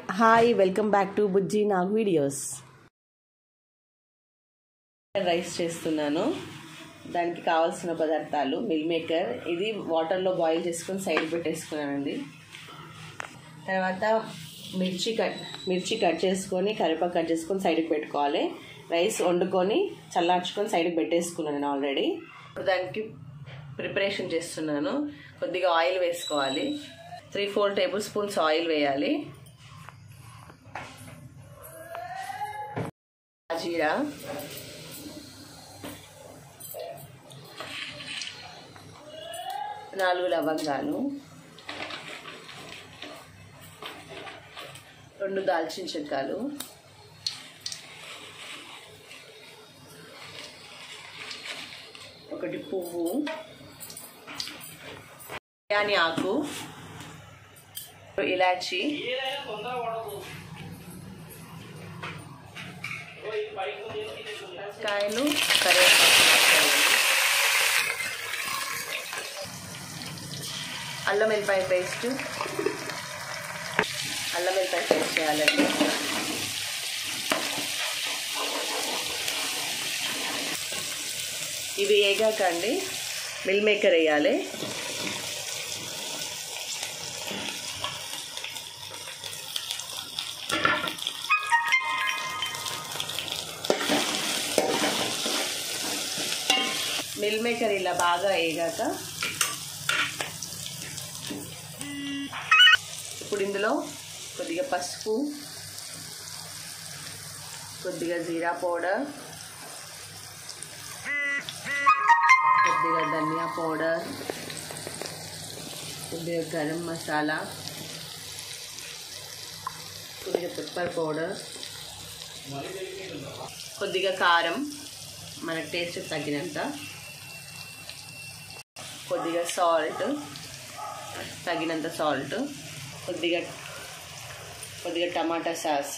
hi welcome back to Bujji Nag videos rice చేస్తున్నాను దానికి కావాల్సిన పదార్థాలు మిల్ మేకర్ ఇది వాటర్లో బాయిల్ చేసుకొని సైడ్ పెట్టేసుకున్నానండి తర్వాత మిర్చి కట్ మిర్చి కట్ చేసుకొని కరివేపాకు కట్ చేసుకొని సైడ్కి పెట్టుకోవాలి రైస్ వండుకొని చల్లార్చుకొని సైడ్కి పెట్టేసుకున్నాను నేను ఆల్రెడీ ఇప్పుడు దానికి ప్రిపరేషన్ చేస్తున్నాను కొద్దిగా ఆయిల్ వేసుకోవాలి three four tablespoons oil వేయాలి జీరా నాలుగు లవంగాలు రెండు దాల్చిన చెక్కలు ఒకటి పువ్వు బిర్యానీ ఆకు ఇలాచి కాయలు కరివేపాకు అల్లం వెల్లిపాయ పేస్ట్ అల్లం వెల్లిపాయ పేస్ట్ చేయాలండి ఇవి వేగాక అండి మిల్ మేకర్ వేయాలి మిల్ మేకర్ ఇలా బాగా వేగాక ఇప్పుడు ఇందులో కొద్దిగా పసుపు కొద్దిగా జీరా పౌడర్ కొద్దిగా ధనియా పౌడర్ కొద్దిగా గరం మసాలా కొద్దిగా పెప్పర్ పౌడర్ కొద్దిగా కారం మన టేస్ట్ తగినంత కొద్దిగా సాల్ట్ తగినంత సాల్ట్ కొద్దిగా కొద్దిగా టమాటా సాస్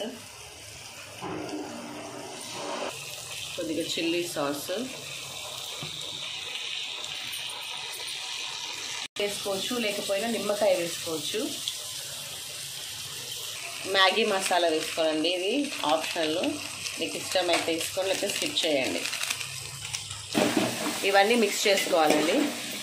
కొద్దిగా చిల్లీ సాస్ వేసుకోవచ్చు లేకపోయినా నిమ్మకాయ వేసుకోవచ్చు మ్యాగీ మసాలా వేసుకోవాలండి ఇది ఆప్షనల్ మీకు ఇష్టమైతే వేసుకొని లేకపోతే స్కిప్ చేయండి ఇవన్నీ మిక్స్ చేసుకోవాలండి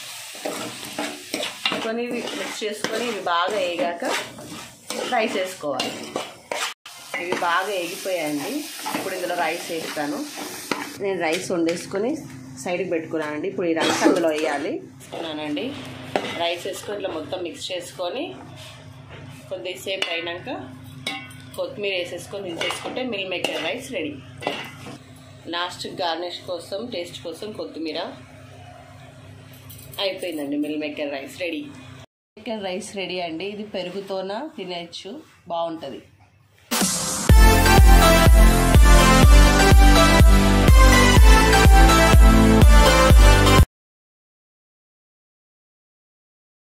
కొన్ని మిక్స్ చేసుకొని ఇవి బాగా వేగాక రైస్ వేసుకోవాలి ఇవి బాగా వేగిపోయాయండి ఇప్పుడు ఇందులో రైస్ వేస్తాను నేను రైస్ వండేసుకొని సైడ్కి పెట్టుకున్నానండి ఇప్పుడు ఈ రైస్ అందులో వేయాలి వేసుకున్నానండి రైస్ వేసుకొని ఇట్లా మొత్తం మిక్స్ చేసుకొని కొద్దిసేపు అయినాక కొత్తిమీర వేసేసుకొని దించేసుకుంటే meal maker rice ready last garnish కోసం టేస్ట్ కోసం కొత్తిమీర అయిపోయిందండి meal maker rice ready maker rice ready అండి ఇది పెరుగుతోన తినేయచ్చు బాగుంటుంది